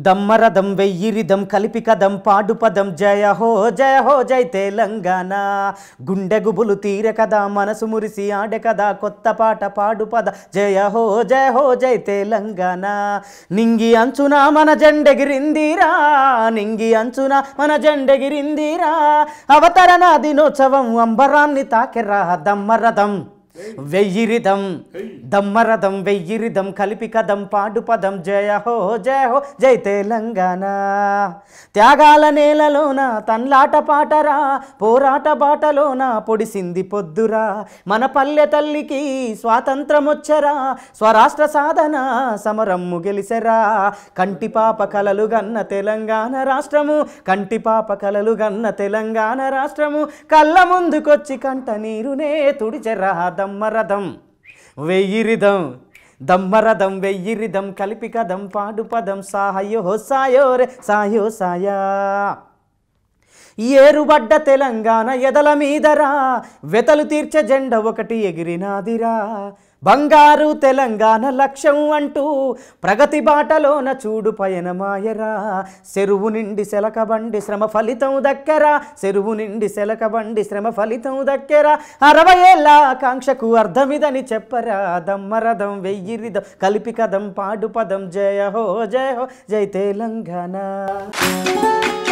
దమ్మరదం వెయ్యిరిదం కలిపి కదం పాడు పదం జయ హో జయ హో జై తెలంగాణ గుండె గుబులు తీర కదా మనసు మురిసి ఆడే కదా కొత్త పాట పాడు పద జయ హో జయ హో జై తెలంగాణ నింగి అంచున మన జెండెగిరిందిరా నింగి అంచున మన జెండెగిరిందిరా అవతరణ దినోత్సవం అంబరాన్ని తాకెరా దమ్మరదం వెయ్యిరిదం దమ్మరదం వెయ్యిరిదం కలిపి కదం పాడు పదం జయ హో జయ హో జై తెలంగాణ త్యాగాల నేలలోన తన్లాట పాటరా పోరాట బాటలోన పొడిసింది పొద్దురా మన పల్లె తల్లికి స్వాతంత్రం వచ్చరా స్వరాష్ట్ర సాధన సమరమ్ము గెలిసెరా కంటి పాప కలలు గన్న తెలంగాణ రాష్ట్రము కంటి పాప కలలు గన్న తెలంగాణ రాష్ట్రము కళ్ళ ముందుకొచ్చి కంట నీరునే తుడిచెరా దమ్మరథం వెయ్యిరిదం దమ్మరథం వెయ్యిరిదం కలిపి కదం పాడు పదం సాయో సాయో రే సాయో సాయా ఏరుబడ్డ తెలంగాణ ఎదల మీదరా వెతలు తీర్చే జెండ ఒకటి ఎగిరినాదిరా బంగారు తెలంగాణ లక్ష్యం అంటూ ప్రగతి బాటలోన చూడు పయనమాయరా చెరువు నిండి సెలకబండి శ్రమ ఫలితం దక్కెరా చెరువు నిండి సెలకబండి శ్రమ ఫలితం దక్కెరా అరవై ఏళ్ళ ఆకాంక్షకు అర్థమిదని చెప్పరా దమ్మరథం వెయ్యిరిదం కలిపి కదం పాడు పదం జయ హో జయ హో జై తెలంగాణ